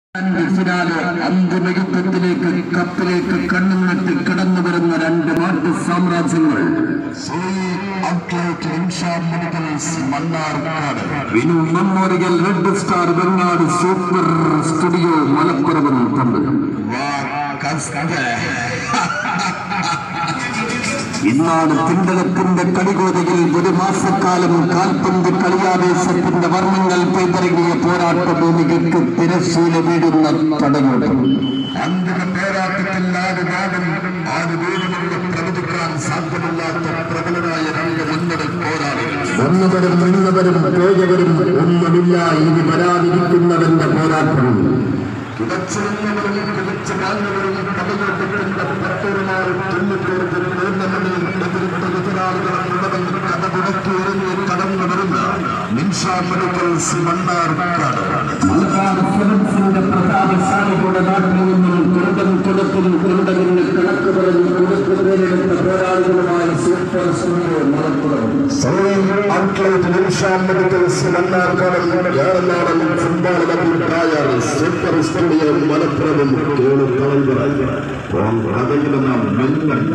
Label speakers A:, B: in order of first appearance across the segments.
A: finale അന്തിമ യുദ്ധത്തിലേക്ക് കപ്പിലേക്ക് കണ്ണും നട്ട് കടന്നു വരുന്ന രണ്ട് നാട്ടു സാമ്രാജ്യങ്ങൾ
B: Mannarkkad
A: Vinu memorial red star Vengad super studio Malappuram തമ്മിൽ ഇന്നാണ് തിണ്ടകത്തിന്റെ കളികോതയിൽ ഒരു മാസക്കാലം കാൽപന്ത് കളിയാവേശത്തിന്റെ വർണ്ണങ്ങൾ പെയ്തിറങ്ങിയ പോരാട്ട ഭൂമികൾക്ക് തിരശീല വീടുന്ന തടയോട്ടം
B: അന്തിമ പോരാട്ടത്തിൽ നാല് നാടും ആറ് വീടുകളുടെ പ്രതിക്കാൻ സാധ്യമല്ലാത്ത പ്രബലരായ രണ്ട് മുന്നണി പോരാളികൾ
A: വന്നവരും നിന്നവരും പോയവരും ഒന്നുമില്ല ഇനി വരാതിരിക്കുന്നവന്റെ പോരാട്ടം
B: കിടച്ചിരുന്നവരും കിടച്ചു വാങ്ങവരും പടയോട്ടത്തിന്റെ പത്തൊരുമാറ് തൊണ്ണൂറ്റേഴ് ടൂർണമെന്റിൽ എതിരിട്ട എതിരാളികളുള്ളവൻ കഥ പുറത്തു എറിഞ്ഞ് കടന്നു വരുന്ന നിൻഷാ മെഡിക്കൽസ് മണ്ണാർക്കാട്
A: മലബാർ സെവൻസിന്റെ പ്രതാപശാലിയുടെ നാട്ടിൽ നിന്നും കുരുടൻ കൊടുക്കും കുരുടനിന് കണക്ക് പറഞ്ഞ് കൊടുത്തു പേരെടുത്ത പോരാളികളുമായി super studio Malappuram
B: outlet Ninsha medicals Mannarkkad ഏറനാടൻ ഫുട്ബോൾ അഭിപ്രായ സൂപ്പർ സ്റ്റുഡിയോ മലപ്പുറവും കേളു കളയുക കഥയിലെ നാം മെല്ലല്ല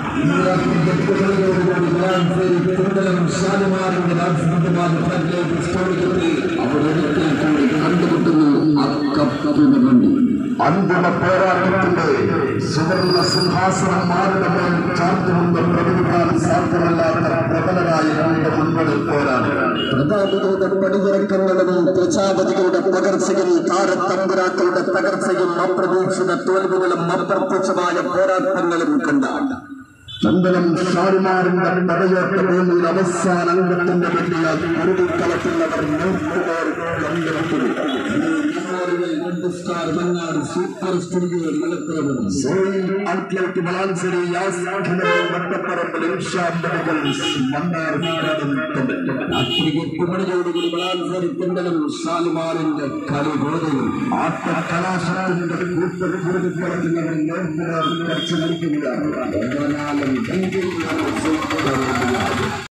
A: കുണ്ടലം ഷാലുമാറിന്റെ രാജ്യസഭ സ്റ്റോറിക്കത്തിൽ അവർ ഒരിക്കൽ കൂടി കണ്ടുമുട്ടുന്നു അക്കപ്പിന് വേണ്ടി
B: അന്തിമ പോരാട്ടത്തിന്റെ സുവർണ സിംഹാസനം മാറിന്റെ മേൽ ചാർത്തുമെന്ന് പ്രതിനിധാൻ സാധ്യമല്ലാത്ത പ്രബലരായ രണ്ട് മുൻപടി പോരാളികൾ
A: പ്രതാപതയുടെ പടിയിറക്കങ്ങളും പ്രജാപതികളുടെ പകർച്ചയും താരത്തമ്പുരാക്കളുടെ തകർച്ചയും അപ്രതീക്ഷിത തോൽവികളും അപ്രത്യക്ഷമായ പോരാട്ടങ്ങളും കണ്ടാണ്
B: ചന്ദനം ഷാരുമാറിന്റെ പടയോട്ട ഭൂമിയിൽ അവസാന അംഗത്തിന്റെ വേണ്ടിയ കുരുതിക്കളത്തിലവർ നോക്കുപോർ
A: super studio Malappuram
B: outlet Valanchery യാസ്ഖനവും വട്ടപ്പറമ്പിൽ ഇൻഷാമ്പലുകൾ മണ്ണാർക്കാടും
A: കുമണിയോടുകൂടി വളാഞ്ചേരി പിണ്ടലും ഷാലുമാറിന്റെ കളിബോധയും
B: ആട്ടക്കലാശത്തിന്റെ കൂട്ടർ കുരുതിക്കളത്തിലവർ നോക്കുപോർ കർച്ച നൽകുകയാണ്